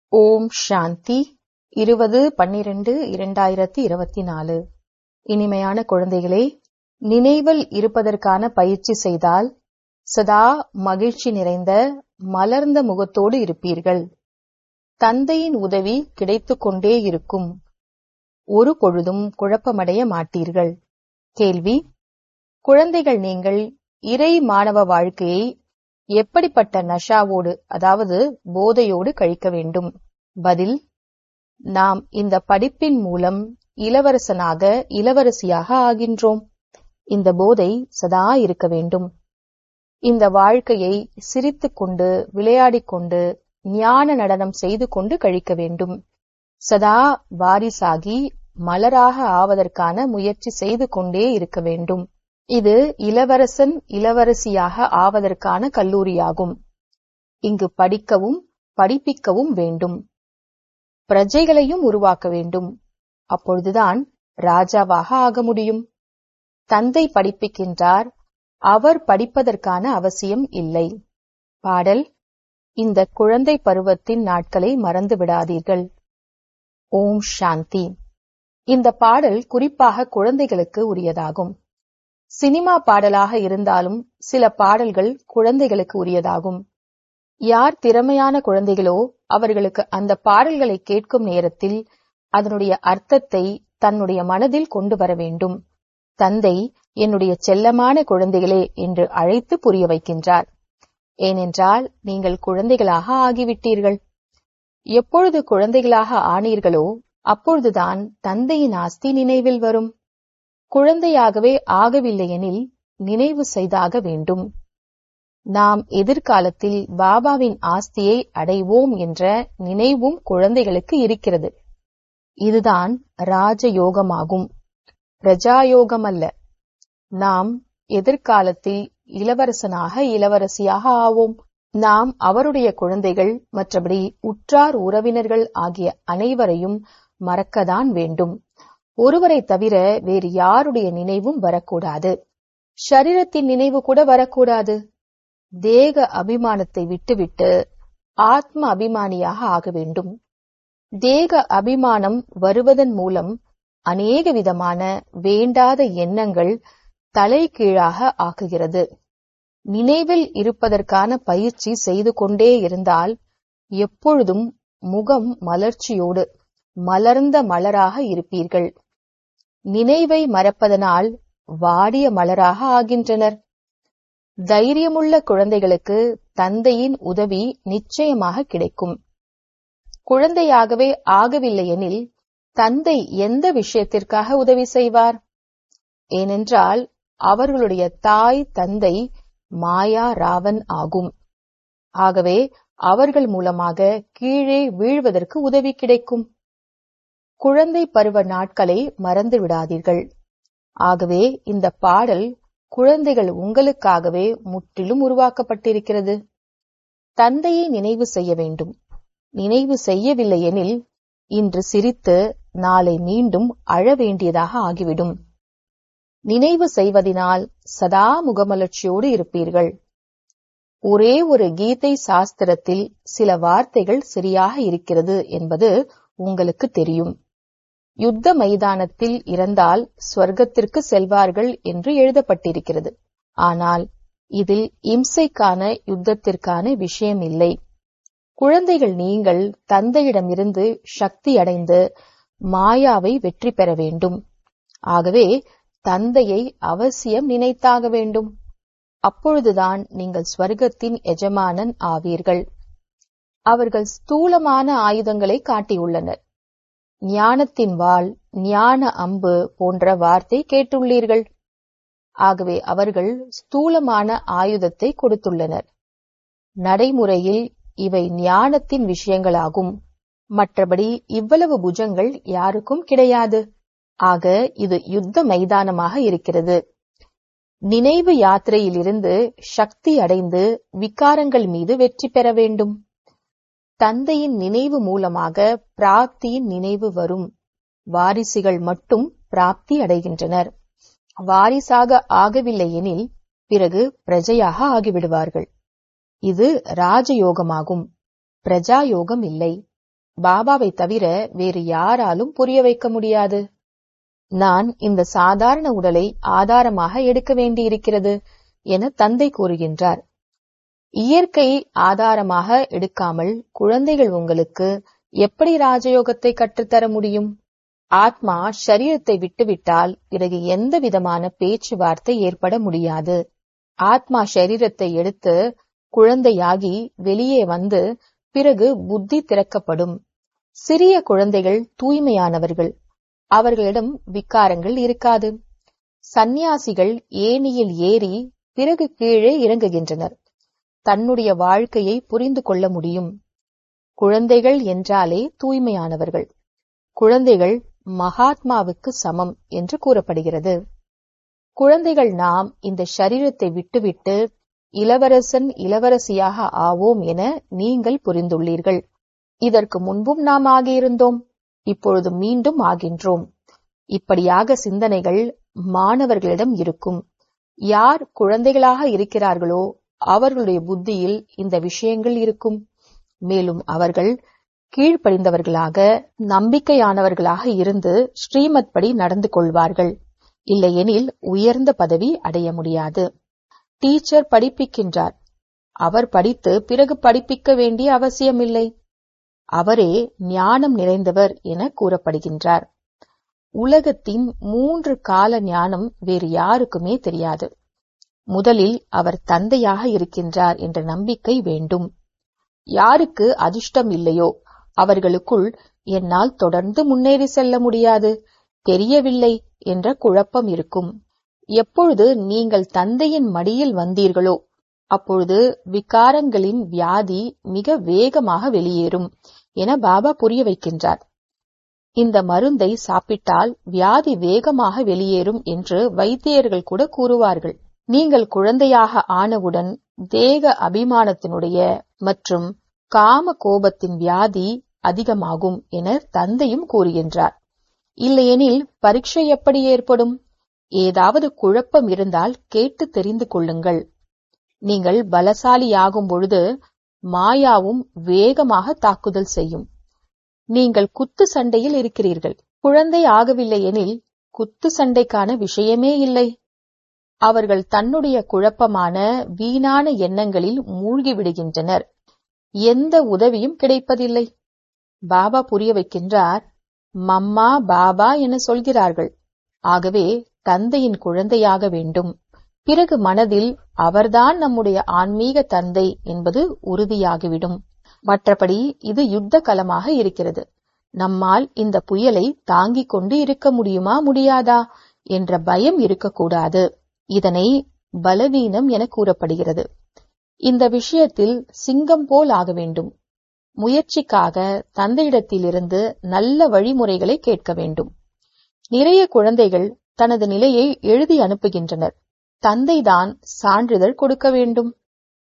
ஓம் சாந்தி இருபது பன்னிரண்டு இரண்டாயிரத்தி இருபத்தி நாலு இனிமையான குழந்தைகளே நினைவில் இருப்பதற்கான பயிற்சி செய்தால் சதா மகிழ்ச்சி நிறைந்த மலர்ந்த முகத்தோடு இருப்பீர்கள் தந்தையின் உதவி கிடைத்துக் கொண்டே இருக்கும் ஒரு பொழுதும் குழப்பமடைய மாட்டீர்கள் கேள்வி குழந்தைகள் நீங்கள் இறை மாணவ வாழ்க்கையை எப்படிப்பட்ட நஷாவோடு அதாவது போதையோடு கழிக்க வேண்டும் பதில் நாம் இந்த படிப்பின் மூலம் இளவரசனாக இளவரசியாக ஆகின்றோம் இந்த போதை சதா இருக்க வேண்டும் இந்த வாழ்க்கையை சிரித்துக் கொண்டு விளையாடிக் கொண்டு ஞான நடனம் செய்து கொண்டு கழிக்க வேண்டும் சதா வாரிசாகி மலராக ஆவதற்கான முயற்சி செய்து கொண்டே இருக்க வேண்டும் இது இளவரசன் இளவரசியாக ஆவதற்கான கல்லூரியாகும் இங்கு படிக்கவும் படிப்பிக்கவும் வேண்டும் பிரஜைகளையும் உருவாக்க வேண்டும் அப்பொழுதுதான் ராஜாவாக ஆக முடியும் தந்தை படிப்பிக்கின்றார் அவர் படிப்பதற்கான அவசியம் இல்லை பாடல் இந்த குழந்தை பருவத்தின் நாட்களை மறந்து விடாதீர்கள் ஓம் சாந்தி இந்த பாடல் குறிப்பாக குழந்தைகளுக்கு உரியதாகும் சினிமா பாடலாக இருந்தாலும் சில பாடல்கள் குழந்தைகளுக்கு உரியதாகும் யார் திறமையான குழந்தைகளோ அவர்களுக்கு அந்த பாடல்களை கேட்கும் நேரத்தில் அதனுடைய அர்த்தத்தை தன்னுடைய மனதில் கொண்டு வர வேண்டும் தந்தை என்னுடைய செல்லமான குழந்தைகளே என்று அழைத்து புரிய வைக்கின்றார் ஏனென்றால் நீங்கள் குழந்தைகளாக ஆகிவிட்டீர்கள் எப்பொழுது குழந்தைகளாக ஆனீர்களோ அப்பொழுதுதான் தந்தையின் ஆஸ்தி நினைவில் வரும் குழந்தையாகவே ஆகவில்லையெனில் நினைவு செய்தாக வேண்டும் நாம் எதிர்காலத்தில் பாபாவின் ஆஸ்தியை அடைவோம் என்ற நினைவும் குழந்தைகளுக்கு இருக்கிறது இதுதான் ராஜயோகமாகும் பிரஜாயோகம் அல்ல நாம் எதிர்காலத்தில் இளவரசனாக இளவரசியாக ஆவோம் நாம் அவருடைய குழந்தைகள் மற்றபடி உற்றார் உறவினர்கள் ஆகிய அனைவரையும் மறக்கத்தான் வேண்டும் ஒருவரை தவிர வேறு யாருடைய நினைவும் வரக்கூடாது ஷரீரத்தின் நினைவு கூட வரக்கூடாது தேக அபிமானத்தை விட்டுவிட்டு ஆத்ம அபிமானியாக ஆக வேண்டும் தேக அபிமானம் வருவதன் மூலம் அநேக விதமான வேண்டாத எண்ணங்கள் தலைகீழாக ஆக்குகிறது நினைவில் இருப்பதற்கான பயிற்சி செய்து கொண்டே இருந்தால் எப்பொழுதும் முகம் மலர்ச்சியோடு மலர்ந்த மலராக இருப்பீர்கள் நினைவை மறப்பதனால் வாடிய மலராக ஆகின்றனர் தைரியமுள்ள குழந்தைகளுக்கு தந்தையின் உதவி நிச்சயமாக கிடைக்கும் குழந்தையாகவே ஆகவில்லையெனில் தந்தை எந்த விஷயத்திற்காக உதவி செய்வார் ஏனென்றால் அவர்களுடைய தாய் தந்தை மாயா ராவன் ஆகும் ஆகவே அவர்கள் மூலமாக கீழே வீழ்வதற்கு உதவி கிடைக்கும் குழந்தை பருவ நாட்களை மறந்து விடாதீர்கள் ஆகவே இந்த பாடல் குழந்தைகள் உங்களுக்காகவே முற்றிலும் உருவாக்கப்பட்டிருக்கிறது தந்தையை நினைவு செய்ய வேண்டும் நினைவு செய்யவில்லையெனில் இன்று சிரித்து நாளை மீண்டும் அழ வேண்டியதாக ஆகிவிடும் நினைவு செய்வதனால் சதா முகமலர்ச்சியோடு இருப்பீர்கள் ஒரே ஒரு கீதை சாஸ்திரத்தில் சில வார்த்தைகள் சரியாக இருக்கிறது என்பது உங்களுக்கு தெரியும் யுத்த மைதானத்தில் இறந்தால் ஸ்வர்க்கத்திற்கு செல்வார்கள் என்று எழுதப்பட்டிருக்கிறது ஆனால் இதில் இம்சைக்கான யுத்தத்திற்கான விஷயம் இல்லை குழந்தைகள் நீங்கள் தந்தையிடமிருந்து சக்தி அடைந்து மாயாவை வெற்றி பெற வேண்டும் ஆகவே தந்தையை அவசியம் நினைத்தாக வேண்டும் அப்பொழுதுதான் நீங்கள் ஸ்வர்க்கத்தின் எஜமானன் ஆவீர்கள் அவர்கள் ஸ்தூலமான ஆயுதங்களை காட்டியுள்ளனர் ஞானத்தின் வாள் ஞான அம்பு போன்ற வார்த்தை கேட்டுள்ளீர்கள் ஆகவே அவர்கள் ஸ்தூலமான ஆயுதத்தை கொடுத்துள்ளனர் நடைமுறையில் இவை ஞானத்தின் விஷயங்களாகும் மற்றபடி இவ்வளவு புஜங்கள் யாருக்கும் கிடையாது ஆக இது யுத்த மைதானமாக இருக்கிறது நினைவு யாத்திரையிலிருந்து சக்தி அடைந்து விகாரங்கள் மீது வெற்றி பெற வேண்டும் தந்தையின் நினைவு மூலமாக பிராப்தியின் நினைவு வரும் வாரிசுகள் மட்டும் பிராப்தி அடைகின்றனர் வாரிசாக ஆகவில்லை எனில் பிறகு பிரஜையாக ஆகிவிடுவார்கள் இது ராஜயோகமாகும் பிரஜா யோகம் இல்லை பாபாவை தவிர வேறு யாராலும் புரிய வைக்க முடியாது நான் இந்த சாதாரண உடலை ஆதாரமாக எடுக்க வேண்டியிருக்கிறது என தந்தை கூறுகின்றார் இயற்கை ஆதாரமாக எடுக்காமல் குழந்தைகள் உங்களுக்கு எப்படி ராஜயோகத்தை கற்றுத்தர முடியும் ஆத்மா சரீரத்தை விட்டுவிட்டால் பிறகு எந்த விதமான பேச்சுவார்த்தை ஏற்பட முடியாது ஆத்மா சரீரத்தை எடுத்து குழந்தையாகி வெளியே வந்து பிறகு புத்தி திறக்கப்படும் சிறிய குழந்தைகள் தூய்மையானவர்கள் அவர்களிடம் விக்காரங்கள் இருக்காது சந்நியாசிகள் ஏணியில் ஏறி பிறகு கீழே இறங்குகின்றனர் தன்னுடைய வாழ்க்கையை புரிந்து கொள்ள முடியும் குழந்தைகள் என்றாலே தூய்மையானவர்கள் குழந்தைகள் மகாத்மாவுக்கு சமம் என்று கூறப்படுகிறது குழந்தைகள் நாம் இந்த சரீரத்தை விட்டுவிட்டு இளவரசன் இளவரசியாக ஆவோம் என நீங்கள் புரிந்துள்ளீர்கள் இதற்கு முன்பும் நாம் ஆகியிருந்தோம் இப்பொழுது மீண்டும் ஆகின்றோம் இப்படியாக சிந்தனைகள் மாணவர்களிடம் இருக்கும் யார் குழந்தைகளாக இருக்கிறார்களோ அவர்களுடைய புத்தியில் இந்த விஷயங்கள் இருக்கும் மேலும் அவர்கள் கீழ்ப்படிந்தவர்களாக நம்பிக்கையானவர்களாக இருந்து ஸ்ரீமத் படி நடந்து கொள்வார்கள் இல்லையெனில் உயர்ந்த பதவி அடைய முடியாது டீச்சர் படிப்பிக்கின்றார் அவர் படித்து பிறகு படிப்பிக்க வேண்டிய அவசியமில்லை அவரே ஞானம் நிறைந்தவர் என கூறப்படுகின்றார் உலகத்தின் மூன்று கால ஞானம் வேறு யாருக்குமே தெரியாது முதலில் அவர் தந்தையாக இருக்கின்றார் என்ற நம்பிக்கை வேண்டும் யாருக்கு அதிர்ஷ்டம் இல்லையோ அவர்களுக்குள் என்னால் தொடர்ந்து முன்னேறி செல்ல முடியாது தெரியவில்லை என்ற குழப்பம் இருக்கும் எப்பொழுது நீங்கள் தந்தையின் மடியில் வந்தீர்களோ அப்பொழுது விகாரங்களின் வியாதி மிக வேகமாக வெளியேறும் என பாபா புரிய வைக்கின்றார் இந்த மருந்தை சாப்பிட்டால் வியாதி வேகமாக வெளியேறும் என்று வைத்தியர்கள் கூட கூறுவார்கள் நீங்கள் குழந்தையாக ஆனவுடன் தேக அபிமானத்தினுடைய மற்றும் காம கோபத்தின் வியாதி அதிகமாகும் என தந்தையும் கூறுகின்றார் இல்லையெனில் பரீட்சை எப்படி ஏற்படும் ஏதாவது குழப்பம் இருந்தால் கேட்டு தெரிந்து கொள்ளுங்கள் நீங்கள் பலசாலியாகும் பொழுது மாயாவும் வேகமாக தாக்குதல் செய்யும் நீங்கள் குத்து சண்டையில் இருக்கிறீர்கள் குழந்தை ஆகவில்லை எனில் குத்து சண்டைக்கான விஷயமே இல்லை அவர்கள் தன்னுடைய குழப்பமான வீணான எண்ணங்களில் மூழ்கி விடுகின்றனர் எந்த உதவியும் கிடைப்பதில்லை பாபா புரிய வைக்கின்றார் மம்மா பாபா என சொல்கிறார்கள் ஆகவே தந்தையின் குழந்தையாக வேண்டும் பிறகு மனதில் அவர்தான் நம்முடைய ஆன்மீக தந்தை என்பது உறுதியாகிவிடும் மற்றபடி இது யுத்த களமாக இருக்கிறது நம்மால் இந்த புயலை தாங்கிக் கொண்டு இருக்க முடியுமா முடியாதா என்ற பயம் இருக்கக்கூடாது இதனை பலவீனம் என கூறப்படுகிறது இந்த விஷயத்தில் சிங்கம் போல் ஆக வேண்டும் முயற்சிக்காக தந்தையிடத்திலிருந்து நல்ல வழிமுறைகளை கேட்க வேண்டும் நிறைய குழந்தைகள் தனது நிலையை எழுதி அனுப்புகின்றனர் தந்தைதான் சான்றிதழ் கொடுக்க வேண்டும்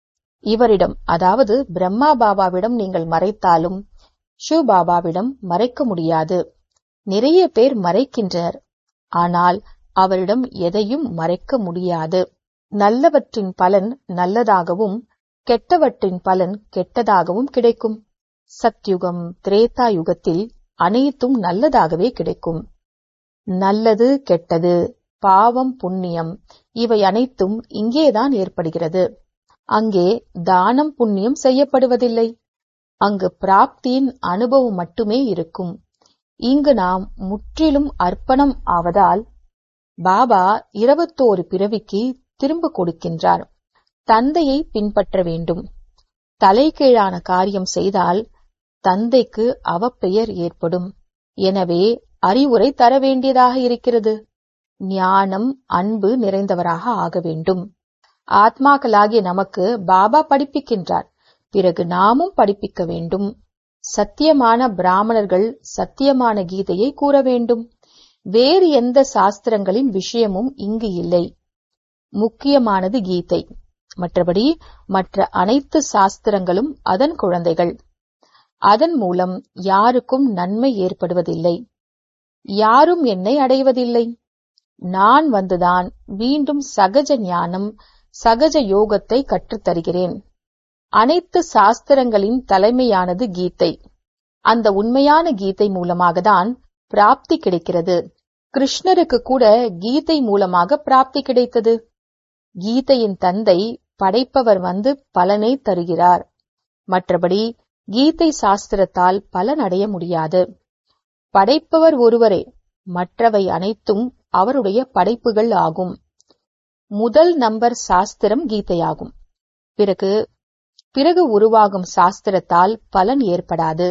இவரிடம் அதாவது பிரம்மா பாபாவிடம் நீங்கள் மறைத்தாலும் ஷிவ் பாபாவிடம் மறைக்க முடியாது நிறைய பேர் மறைக்கின்றனர் ஆனால் அவரிடம் எதையும் மறைக்க முடியாது நல்லவற்றின் பலன் நல்லதாகவும் கெட்டவற்றின் பலன் கெட்டதாகவும் கிடைக்கும் சத்யுகம் திரேதா யுகத்தில் அனைத்தும் நல்லதாகவே கிடைக்கும் நல்லது கெட்டது பாவம் புண்ணியம் இவை அனைத்தும் இங்கேதான் ஏற்படுகிறது அங்கே தானம் புண்ணியம் செய்யப்படுவதில்லை அங்கு பிராப்தியின் அனுபவம் மட்டுமே இருக்கும் இங்கு நாம் முற்றிலும் அர்ப்பணம் ஆவதால் பாபா இருபத்தோரு பிறவிக்கு திரும்ப கொடுக்கின்றார் தந்தையை பின்பற்ற வேண்டும் தலைகீழான காரியம் செய்தால் தந்தைக்கு அவப்பெயர் ஏற்படும் எனவே அறிவுரை தர வேண்டியதாக இருக்கிறது ஞானம் அன்பு நிறைந்தவராக ஆக வேண்டும் ஆத்மாக்களாகிய நமக்கு பாபா படிப்பிக்கின்றார் பிறகு நாமும் படிப்பிக்க வேண்டும் சத்தியமான பிராமணர்கள் சத்தியமான கீதையை கூற வேண்டும் வேறு எந்த சாஸ்திரங்களின் விஷயமும் இங்கு இல்லை முக்கியமானது கீதை மற்றபடி மற்ற அனைத்து சாஸ்திரங்களும் அதன் குழந்தைகள் அதன் மூலம் யாருக்கும் நன்மை ஏற்படுவதில்லை யாரும் என்னை அடைவதில்லை நான் வந்துதான் மீண்டும் சகஜ ஞானம் சகஜ யோகத்தை கற்றுத் தருகிறேன் அனைத்து சாஸ்திரங்களின் தலைமையானது கீதை அந்த உண்மையான கீதை மூலமாக தான் பிராப்தி கிடைக்கிறது கிருஷ்ணருக்கு கூட கீதை மூலமாக பிராப்தி கிடைத்தது கீதையின் தந்தை படைப்பவர் வந்து பலனை தருகிறார் மற்றபடி கீதை சாஸ்திரத்தால் பலன் அடைய முடியாது படைப்பவர் ஒருவரே மற்றவை அனைத்தும் அவருடைய படைப்புகள் ஆகும் முதல் நம்பர் சாஸ்திரம் கீதையாகும் பிறகு பிறகு உருவாகும் சாஸ்திரத்தால் பலன் ஏற்படாது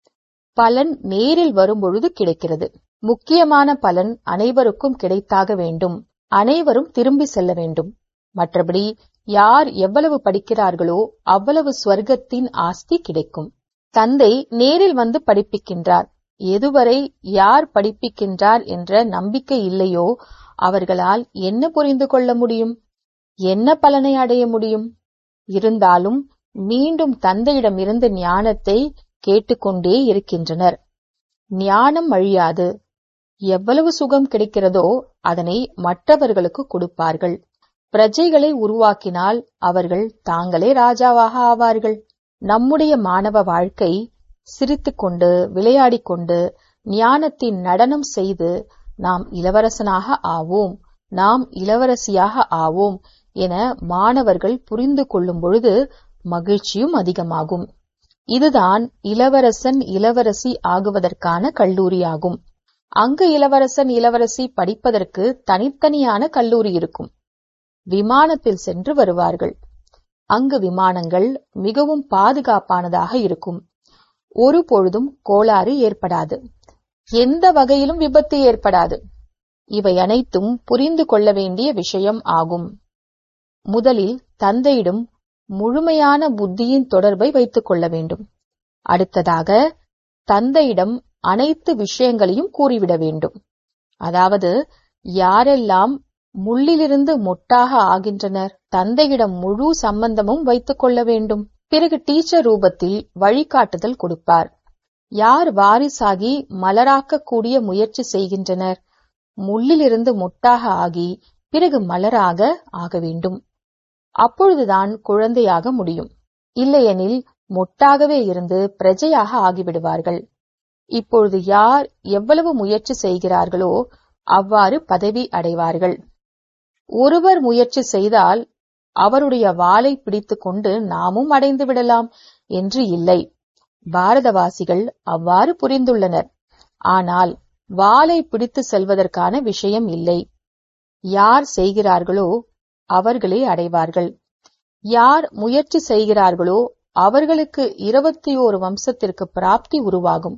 பலன் நேரில் வரும்பொழுது கிடைக்கிறது முக்கியமான பலன் அனைவருக்கும் கிடைத்தாக வேண்டும் அனைவரும் திரும்பி செல்ல வேண்டும் மற்றபடி யார் எவ்வளவு படிக்கிறார்களோ அவ்வளவு ஸ்வர்க்கத்தின் ஆஸ்தி கிடைக்கும் தந்தை நேரில் வந்து படிப்பிக்கின்றார் எதுவரை யார் படிப்பிக்கின்றார் என்ற நம்பிக்கை இல்லையோ அவர்களால் என்ன புரிந்து கொள்ள முடியும் என்ன பலனை அடைய முடியும் இருந்தாலும் மீண்டும் தந்தையிடமிருந்து ஞானத்தை கேட்டுக்கொண்டே இருக்கின்றனர் ஞானம் அழியாது எவ்வளவு சுகம் கிடைக்கிறதோ அதனை மற்றவர்களுக்கு கொடுப்பார்கள் பிரஜைகளை உருவாக்கினால் அவர்கள் தாங்களே ராஜாவாக ஆவார்கள் நம்முடைய மாணவ வாழ்க்கை சிரித்துக்கொண்டு விளையாடிக் கொண்டு ஞானத்தின் நடனம் செய்து நாம் இளவரசனாக ஆவோம் நாம் இளவரசியாக ஆவோம் என மாணவர்கள் புரிந்து கொள்ளும் பொழுது மகிழ்ச்சியும் அதிகமாகும் இதுதான் இளவரசன் இளவரசி ஆகுவதற்கான கல்லூரியாகும் அங்கு இளவரசன் இளவரசி படிப்பதற்கு தனித்தனியான கல்லூரி இருக்கும் விமானத்தில் சென்று வருவார்கள் அங்கு விமானங்கள் மிகவும் பாதுகாப்பானதாக இருக்கும் ஒரு பொழுதும் கோளாறு ஏற்படாது எந்த வகையிலும் விபத்து ஏற்படாது இவை அனைத்தும் புரிந்து கொள்ள வேண்டிய விஷயம் ஆகும் முதலில் தந்தையிடம் முழுமையான புத்தியின் தொடர்பை வைத்துக் கொள்ள வேண்டும் அடுத்ததாக தந்தையிடம் அனைத்து விஷயங்களையும் கூறிவிட வேண்டும் அதாவது யாரெல்லாம் முள்ளிலிருந்து மொட்டாக ஆகின்றனர் தந்தையிடம் முழு சம்பந்தமும் வைத்துக் கொள்ள வேண்டும் பிறகு டீச்சர் ரூபத்தில் வழிகாட்டுதல் கொடுப்பார் யார் வாரிசாகி மலராக்கக்கூடிய முயற்சி செய்கின்றனர் முள்ளிலிருந்து மொட்டாக ஆகி பிறகு மலராக ஆக வேண்டும் அப்பொழுதுதான் குழந்தையாக முடியும் இல்லையெனில் மொட்டாகவே இருந்து பிரஜையாக ஆகிவிடுவார்கள் இப்பொழுது யார் எவ்வளவு முயற்சி செய்கிறார்களோ அவ்வாறு பதவி அடைவார்கள் ஒருவர் முயற்சி செய்தால் அவருடைய வாளை பிடித்துக் கொண்டு நாமும் அடைந்து விடலாம் என்று இல்லை பாரதவாசிகள் அவ்வாறு புரிந்துள்ளனர் ஆனால் வாளை பிடித்து செல்வதற்கான விஷயம் இல்லை யார் செய்கிறார்களோ அவர்களே அடைவார்கள் யார் முயற்சி செய்கிறார்களோ அவர்களுக்கு இருபத்தி ஓரு வம்சத்திற்கு பிராப்தி உருவாகும்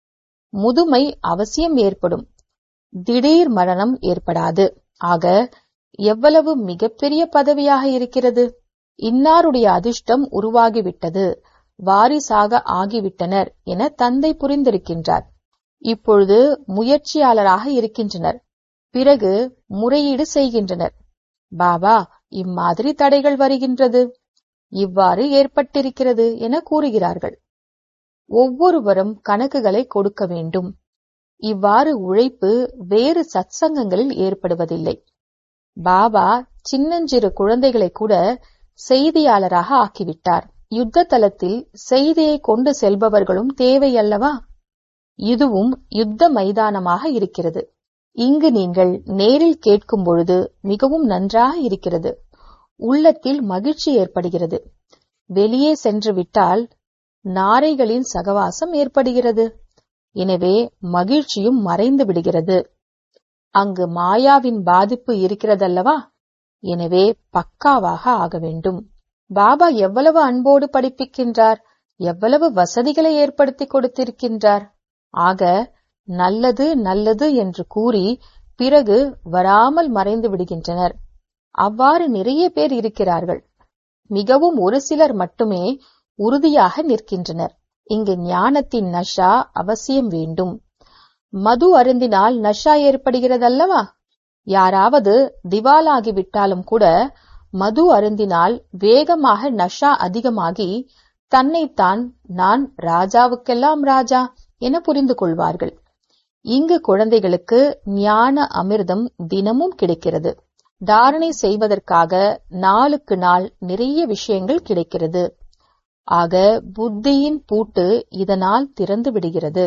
முதுமை அவசியம் ஏற்படும் திடீர் மரணம் ஏற்படாது ஆக எவ்வளவு மிகப்பெரிய பதவியாக இருக்கிறது இன்னாருடைய அதிர்ஷ்டம் உருவாகிவிட்டது வாரிசாக ஆகிவிட்டனர் என தந்தை புரிந்திருக்கின்றார் இப்பொழுது முயற்சியாளராக இருக்கின்றனர் பிறகு முறையீடு செய்கின்றனர் பாபா இம்மாதிரி தடைகள் வருகின்றது இவ்வாறு ஏற்பட்டிருக்கிறது என கூறுகிறார்கள் ஒவ்வொருவரும் கணக்குகளை கொடுக்க வேண்டும் இவ்வாறு உழைப்பு வேறு சத்சங்கங்களில் ஏற்படுவதில்லை பாபா சின்னஞ்சிறு குழந்தைகளை கூட செய்தியாளராக ஆக்கிவிட்டார் யுத்த தளத்தில் செய்தியை கொண்டு செல்பவர்களும் தேவை அல்லவா இதுவும் யுத்த மைதானமாக இருக்கிறது இங்கு நீங்கள் நேரில் கேட்கும் பொழுது மிகவும் நன்றாக இருக்கிறது உள்ளத்தில் மகிழ்ச்சி ஏற்படுகிறது வெளியே சென்று விட்டால் நாரைகளின் சகவாசம் ஏற்படுகிறது எனவே மகிழ்ச்சியும் மறைந்து விடுகிறது அங்கு மாயாவின் பாதிப்பு இருக்கிறதல்லவா எனவே பக்காவாக ஆக வேண்டும் பாபா எவ்வளவு அன்போடு படிப்பிக்கின்றார் எவ்வளவு வசதிகளை ஏற்படுத்தி கொடுத்திருக்கின்றார் ஆக நல்லது நல்லது என்று கூறி பிறகு வராமல் மறைந்து விடுகின்றனர் அவ்வாறு நிறைய பேர் இருக்கிறார்கள் மிகவும் ஒரு சிலர் மட்டுமே உறுதியாக நிற்கின்றனர் இங்கு ஞானத்தின் நஷா அவசியம் வேண்டும் மது அருந்தினால் நஷா ஏற்படுகிறதல்லவா யாராவது திவாலாகிவிட்டாலும் கூட மது அருந்தினால் வேகமாக நஷா அதிகமாகி தன்னைத்தான் நான் ராஜாவுக்கெல்லாம் ராஜா என புரிந்து கொள்வார்கள் இங்கு குழந்தைகளுக்கு ஞான அமிர்தம் தினமும் கிடைக்கிறது தாரணை செய்வதற்காக நாளுக்கு நாள் நிறைய விஷயங்கள் கிடைக்கிறது ஆக புத்தியின் பூட்டு இதனால் திறந்து விடுகிறது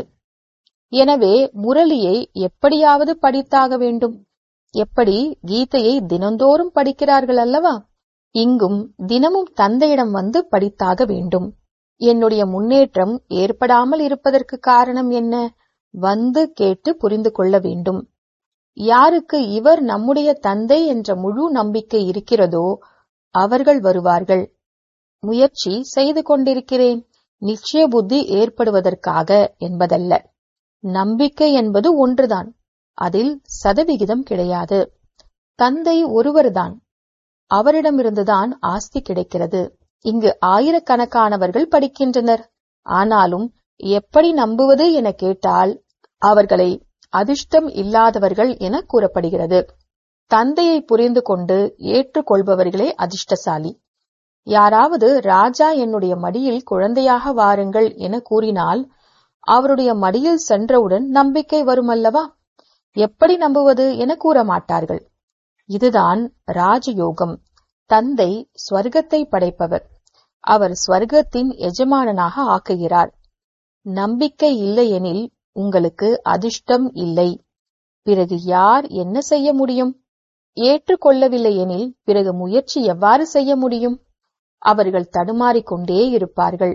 எனவே முரளியை எப்படியாவது படித்தாக வேண்டும் எப்படி கீதையை தினந்தோறும் படிக்கிறார்கள் அல்லவா இங்கும் தினமும் தந்தையிடம் வந்து படித்தாக வேண்டும் என்னுடைய முன்னேற்றம் ஏற்படாமல் இருப்பதற்கு காரணம் என்ன வந்து கேட்டு புரிந்து கொள்ள வேண்டும் யாருக்கு இவர் நம்முடைய தந்தை என்ற முழு நம்பிக்கை இருக்கிறதோ அவர்கள் வருவார்கள் முயற்சி செய்து கொண்டிருக்கிறேன் நிச்சய புத்தி ஏற்படுவதற்காக என்பதல்ல நம்பிக்கை என்பது ஒன்றுதான் அதில் சதவிகிதம் கிடையாது தந்தை ஒருவர்தான் அவரிடமிருந்துதான் ஆஸ்தி கிடைக்கிறது இங்கு ஆயிரக்கணக்கானவர்கள் படிக்கின்றனர் ஆனாலும் எப்படி நம்புவது என கேட்டால் அவர்களை அதிர்ஷ்டம் இல்லாதவர்கள் என கூறப்படுகிறது தந்தையை புரிந்து கொண்டு ஏற்றுக்கொள்பவர்களே அதிர்ஷ்டசாலி யாராவது ராஜா என்னுடைய மடியில் குழந்தையாக வாருங்கள் என கூறினால் அவருடைய மடியில் சென்றவுடன் நம்பிக்கை வருமல்லவா எப்படி நம்புவது என கூற மாட்டார்கள் இதுதான் ராஜயோகம் தந்தை ஸ்வர்க்கத்தை படைப்பவர் அவர் ஸ்வர்க்கத்தின் எஜமானனாக ஆக்குகிறார் நம்பிக்கை இல்லையெனில் உங்களுக்கு அதிர்ஷ்டம் இல்லை பிறகு யார் என்ன செய்ய முடியும் ஏற்றுக்கொள்ளவில்லை எனில் பிறகு முயற்சி எவ்வாறு செய்ய முடியும் அவர்கள் தடுமாறிக்கொண்டே இருப்பார்கள்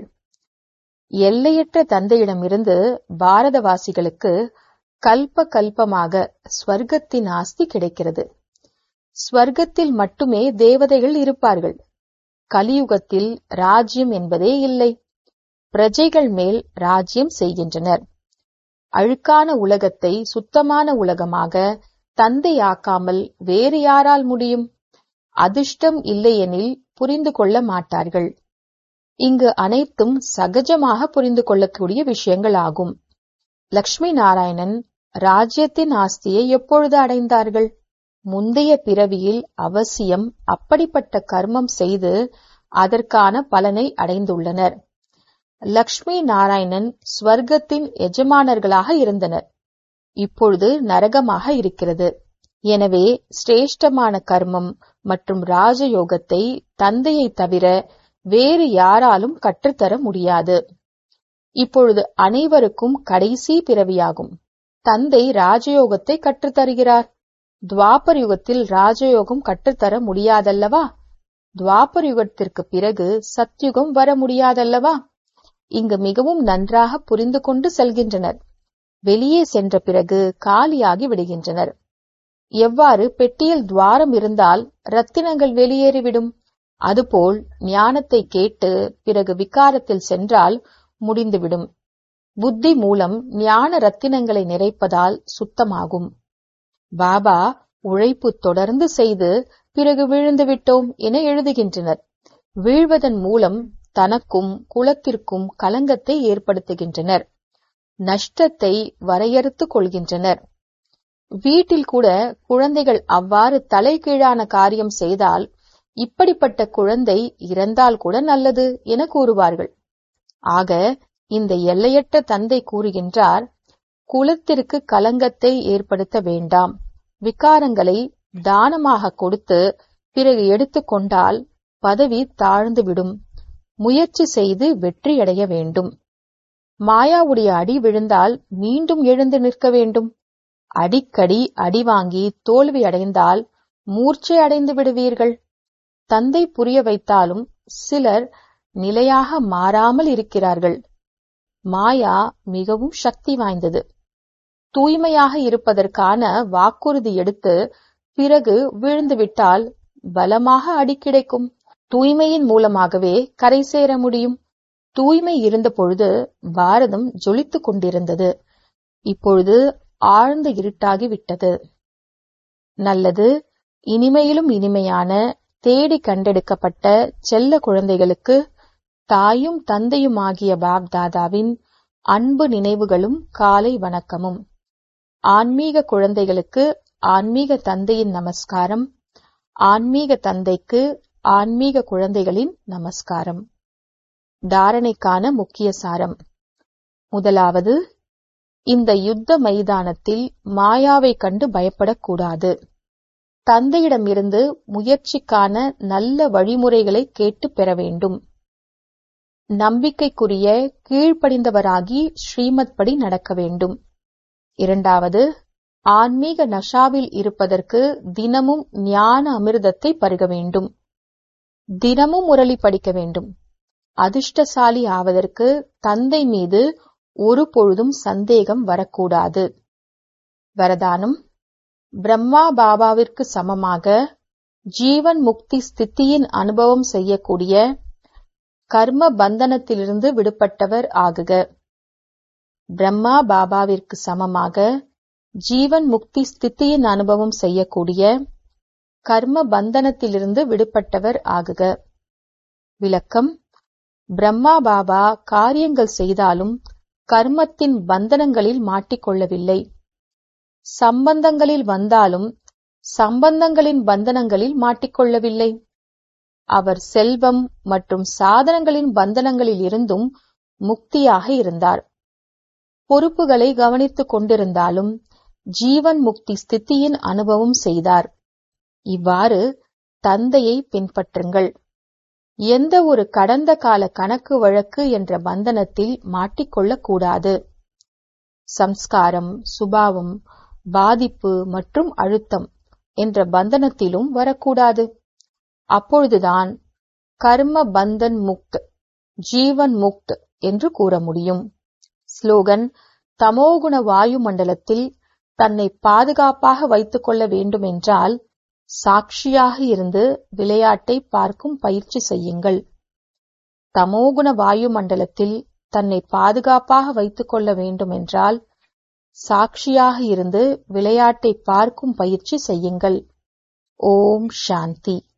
எல்லையற்ற தந்தையிடமிருந்து பாரதவாசிகளுக்கு கல்ப கல்பமாக ஸ்வர்க்கத்தின் ஆஸ்தி கிடைக்கிறது ஸ்வர்க்கத்தில் மட்டுமே தேவதைகள் இருப்பார்கள் கலியுகத்தில் ராஜ்யம் என்பதே இல்லை பிரஜைகள் மேல் ராஜ்யம் செய்கின்றனர் அழுக்கான உலகத்தை சுத்தமான உலகமாக தந்தையாக்காமல் வேறு யாரால் முடியும் அதிர்ஷ்டம் இல்லையெனில் புரிந்து கொள்ள மாட்டார்கள் இங்கு அனைத்தும் சகஜமாக புரிந்து கொள்ளக்கூடிய விஷயங்கள் ஆகும் லக்ஷ்மி நாராயணன் ராஜ்யத்தின் ஆஸ்தியை எப்பொழுது அடைந்தார்கள் முந்தைய பிறவியில் அவசியம் அப்படிப்பட்ட கர்மம் செய்து அதற்கான பலனை அடைந்துள்ளனர் லக்ஷ்மி நாராயணன் ஸ்வர்க்கத்தின் எஜமானர்களாக இருந்தனர் இப்பொழுது நரகமாக இருக்கிறது எனவே சிரேஷ்டமான கர்மம் மற்றும் ராஜயோகத்தை தந்தையை தவிர வேறு யாராலும் கற்றுத்தர முடியாது இப்பொழுது அனைவருக்கும் கடைசி பிறவியாகும் தந்தை ராஜயோகத்தை கற்றுத்தருகிறார் துவாபர் யுகத்தில் ராஜயோகம் கற்றுத்தர முடியாதல்லவா துவாபர் யுகத்திற்கு பிறகு சத்யுகம் வர முடியாதல்லவா இங்கு மிகவும் நன்றாக புரிந்து கொண்டு செல்கின்றனர் வெளியே சென்ற பிறகு காலியாகி விடுகின்றனர் எவ்வாறு பெட்டியில் துவாரம் இருந்தால் ரத்தினங்கள் வெளியேறிவிடும் அதுபோல் ஞானத்தை கேட்டு பிறகு விகாரத்தில் சென்றால் முடிந்துவிடும் புத்தி மூலம் ஞான ரத்தினங்களை நிறைப்பதால் சுத்தமாகும் பாபா உழைப்பு தொடர்ந்து செய்து பிறகு விழுந்து விட்டோம் என எழுதுகின்றனர் வீழ்வதன் மூலம் தனக்கும் குலத்திற்கும் கலங்கத்தை ஏற்படுத்துகின்றனர் நஷ்டத்தை வரையறுத்துக் கொள்கின்றனர் வீட்டில் கூட குழந்தைகள் அவ்வாறு தலைகீழான காரியம் செய்தால் இப்படிப்பட்ட குழந்தை இறந்தால் கூட நல்லது என கூறுவார்கள் ஆக இந்த எல்லையற்ற தந்தை கூறுகின்றார் குலத்திற்கு கலங்கத்தை ஏற்படுத்த வேண்டாம் விகாரங்களை தானமாக கொடுத்து பிறகு எடுத்துக்கொண்டால் பதவி தாழ்ந்துவிடும் முயற்சி செய்து வெற்றியடைய வேண்டும் மாயாவுடைய அடி விழுந்தால் மீண்டும் எழுந்து நிற்க வேண்டும் அடிக்கடி அடி வாங்கி தோல்வி அடைந்தால் மூர்ச்சை அடைந்து விடுவீர்கள் தந்தை புரிய வைத்தாலும் சிலர் நிலையாக மாறாமல் இருக்கிறார்கள் மாயா மிகவும் சக்தி வாய்ந்தது தூய்மையாக இருப்பதற்கான வாக்குறுதி எடுத்து பிறகு விழுந்துவிட்டால் பலமாக அடி கிடைக்கும் தூய்மையின் மூலமாகவே கரை சேர முடியும் தூய்மை இருந்த பொழுது பாரதம் ஜொலித்துக் கொண்டிருந்தது இப்பொழுது ஆழ்ந்த இருட்டாகி விட்டது நல்லது இனிமையிலும் இனிமையான தேடி கண்டெடுக்கப்பட்ட செல்ல குழந்தைகளுக்கு தாயும் தந்தையுமாகிய பாப் தாதாவின் அன்பு நினைவுகளும் காலை வணக்கமும் ஆன்மீக குழந்தைகளுக்கு ஆன்மீக தந்தையின் நமஸ்காரம் ஆன்மீக தந்தைக்கு ஆன்மீக குழந்தைகளின் நமஸ்காரம் தாரணைக்கான முக்கிய சாரம் முதலாவது இந்த யுத்த மைதானத்தில் மாயாவை கண்டு பயப்படக்கூடாது தந்தையிடமிருந்து முயற்சிக்கான நல்ல வழிமுறைகளை கேட்டு பெற வேண்டும் நம்பிக்கைக்குரிய கீழ்ப்படிந்தவராகி ஸ்ரீமத் படி நடக்க வேண்டும் இரண்டாவது ஆன்மீக நஷாவில் இருப்பதற்கு தினமும் ஞான அமிர்தத்தை பருக வேண்டும் தினமும் முரளி படிக்க வேண்டும் அதிர்ஷ்டசாலி ஆவதற்கு தந்தை மீது ஒரு பொழுதும் சந்தேகம் வரக்கூடாது வரதானம் பிரம்மா பாபாவிற்கு சமமாக ஜீவன் முக்தி ஸ்திதியின் அனுபவம் செய்யக்கூடிய கர்ம பந்தனத்திலிருந்து விடுபட்டவர் ஆகுக பிரம்மா பாபாவிற்கு சமமாக ஜீவன் முக்தி ஸ்திதியின் அனுபவம் செய்யக்கூடிய கர்ம பந்தனத்திலிருந்து விடுபட்டவர் ஆகுக விளக்கம் பிரம்மா பாபா காரியங்கள் செய்தாலும் கர்மத்தின் பந்தனங்களில் மாட்டிக்கொள்ளவில்லை சம்பந்தங்களில் வந்தாலும் சம்பந்தங்களின் பந்தனங்களில் மாட்டிக்கொள்ளவில்லை அவர் செல்வம் மற்றும் சாதனங்களின் பந்தனங்களில் இருந்தும் முக்தியாக இருந்தார் பொறுப்புகளை கவனித்துக் கொண்டிருந்தாலும் ஜீவன் முக்தி ஸ்திதியின் அனுபவம் செய்தார் இவ்வாறு தந்தையை பின்பற்றுங்கள் எந்த ஒரு கடந்த கால கணக்கு வழக்கு என்ற பந்தனத்தில் மாட்டிக்கொள்ளக்கூடாது சம்ஸ்காரம் சுபாவம் பாதிப்பு மற்றும் அழுத்தம் என்ற பந்தனத்திலும் வரக்கூடாது அப்பொழுதுதான் கர்ம பந்தன் முக்த் ஜீவன் முக்த் என்று கூற முடியும் ஸ்லோகன் தமோகுண வாயு மண்டலத்தில் தன்னை பாதுகாப்பாக வைத்துக் கொள்ள வேண்டுமென்றால் சாட்சியாக இருந்து விளையாட்டை பார்க்கும் பயிற்சி செய்யுங்கள் தமோகுண வாயு மண்டலத்தில் தன்னை பாதுகாப்பாக வைத்துக் கொள்ள வேண்டுமென்றால் சாட்சியாக இருந்து விளையாட்டை பார்க்கும் பயிற்சி செய்யுங்கள் ஓம் சாந்தி